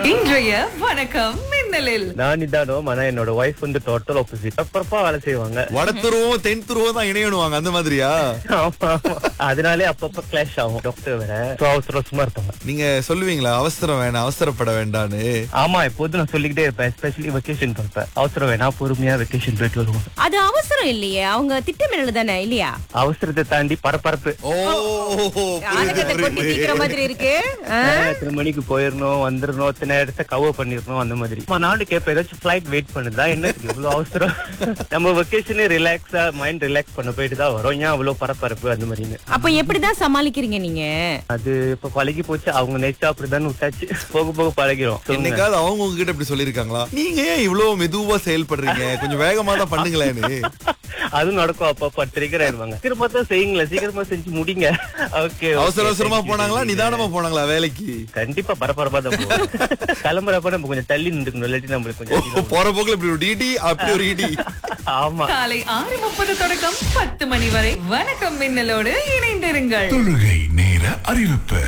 இன்றைய வணக்கம் மின்னலில் நான் இதானோம் ஆனா என்னோட ஒய்ஃப் வந்து டோட்டல் ஆப்போசிட் அப்பப்பா வேலை செய்வாங்க வட துருவம் தென் துருவம் தான் இணையணுவாங்க அந்த மாதிரியா ஆமா ஆமா அதனாலே அப்பப்ப கிளாஷ் ஆகும் டாக்டர் வேற So, அவசர அவசரமா இருப்பாங்க நீங்க சொல்லுவீங்களா அவசரம் வேணாம் அவசரப்பட வேண்டான்னு ஆமா எப்போதும் நான் சொல்லிக்கிட்டே இருப்பேன் எஸ்பெஷலி வெக்கேஷன் பார்ப்பேன் அவசரம் வேணாம் பொறுமையா வெக்கேஷன் போயிட்டு வருவோம் அது அவசரம் இல்லையே அவங்க திட்டமிடல் தானே இல்லையா அவசரத்தை தாண்டி பரபரப்பு ஓ ஆனகத்தை கொட்டி தீக்கிற மாதிரி இருக்கு ஆ? எத்தனை மணிக்கு போயிடணும் வந்துடணும் இத்தனை இடத்த கவர் பண்ணிடணும் அந்த மாதிரி அம்மா, நானும் கேட்பேன் ஏதாச்சும் ஃபிளைட் வெயிட் பண்ணுதா என்ன இது இவ்வளவு அவசரம் நம்ம வெக்கேஷனே ரிலாக்ஸா மைண்ட் ரிலாக்ஸ் பண்ண போயிட்டு தான் வரோம் ஏன் அவ்வளவு பரபரப்பு அந்த மாதிரின்னு அப்ப எப்படிதான் சமாளிக்கிறீங்க நீங்க அது இப்ப பழகி போச்சு அவங்க நேச்சா அப்படிதான் விட்டாச்சு போக போக பழகிறோம் சொல்லுங்க. என்னைக்காவது அவங்க உங்ககிட்ட இப்படி சொல்லிருக்காங்களா நீங்க ஏன் இவ்வளவு மெதுவா செயல்படுறீங்க கொஞ்சம் வேகமா தான் பண்ணுங்களேன்னு அதுவும் நடக்கும் அப்பப்ப ட்ரிகர் ஆயிடுவாங்க சீக்கிரமா தான் செய்யுங்களேன் சீக்கிரமா செஞ்சு முடிங்க ஓகே அவசர அவசரமா போனாங்களா நிதானமா போனாங்களா வேலைக்கு கண்டிப்பா பரபரப்பா தான் போவோம் கிளம்புறப்ப நம்ம கொஞ்சம் தள்ளி நின்றுக்கணும் இல்லாட்டி நம்மளுக்கு ஓ, கொஞ்சம் போற போக்குல இப்படி ஒரு இடி அப்படி ஒரு இடி ஆமா காலை ஆறு முப்பது தொடக்கம் பத்து மணி வரை வணக்கம் மின்னலோடு இணைந்திருங்கள் தொழுகை நேர அறிவிப்பு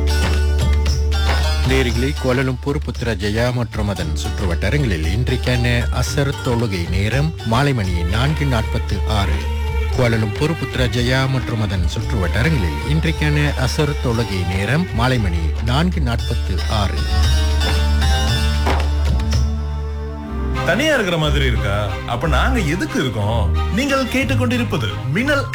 நேரிகளே கோலலும்பூர் புத்ரஜயா மற்றும் அதன் சுற்றுவட்டாரங்களில் இன்றைக்கான அசர் தொழுகை நேரம் மாலை மணி நான்கு நாற்பத்து ஆறு கோலலும்பூர் புத்ரஜயா மற்றும் அதன் சுற்றுவட்டாரங்களில் இன்றைக்கான அசர் தொழுகை நேரம் மாலை மணி நான்கு நாற்பத்து ஆறு தனியா இருக்கிற மாதிரி இருக்கா அப்ப நாங்க எதுக்கு இருக்கோம் நீங்கள் கேட்டுக்கொண்டிருப்பது மின்னல்